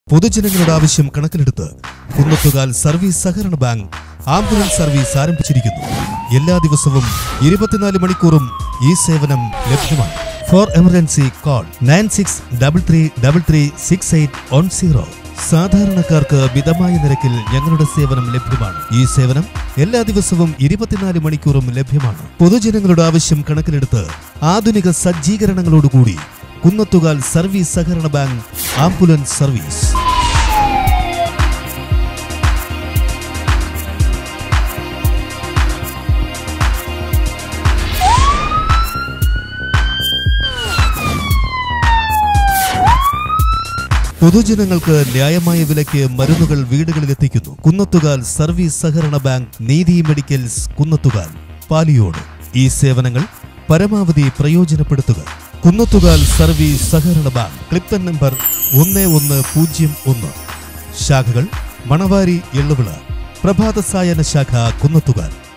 പൊതുജനങ്ങളുടെ ആവശ്യം കണക്കിലെടുത്ത് കുന്നത്തുകാൽ സർവീസ് സഹകരണ ബാങ്ക് ആംബുലൻസ് സർവീസ് ആരംഭിച്ചിരിക്കുന്നു എല്ലാ ദിവസവും ഇരുപത്തിനാല് മണിക്കൂറും ഈ സേവനം ലഭ്യമാണ് for emergency call nine six double three double three six eight one zero സാധാരണക്കാർക്ക് മിതമായ നിരക്കിൽ ഞങ്ങളുടെ സേവനം ലഭ്യമാണ് ഈ സേവനം എല്ലാ ദിവസവും ഇരുപത്തിനാല് മണിക്കൂറും ലഭ്യമാണ് പൊതുജനങ്ങളുടെ ആവശ്യം കണക്കിലെടുത്ത് ആധുനിക സജ്ജീകരണങ്ങളോടുകൂടി കുന്നത്തുകാൽ സർവീസ് സഹകരണ ബാങ്ക് ആംബുലൻസ് സർവീസ് പൊതുജനങ്ങൾക്ക് ന്യായമായ വിലയ്ക്ക് മരുന്നുകൾ വീടുകളിൽ എത്തിക്കുന്നു കുന്നത്തുകാൽ സർവീസ് സഹകരണ ബാങ്ക് നീതി മെഡിക്കൽസ് കുന്നത്തുകാൽ പാലിയോട് ഈ സേവനങ്ങൾ പരമാവധി പ്രയോജനപ്പെടുത്തുക കുന്നത്തുകാൽ സർവീസ് സഹകരണ ബാങ്ക് ക്ലിപ്തൻ നമ്പർ ഒന്ന് ഒന്ന് പൂജ്യം ഒന്ന് ശാഖകൾ മണവാരി എള്ളുവിള പ്രഭാത സായന ശാഖ കുന്നത്തുകാൽ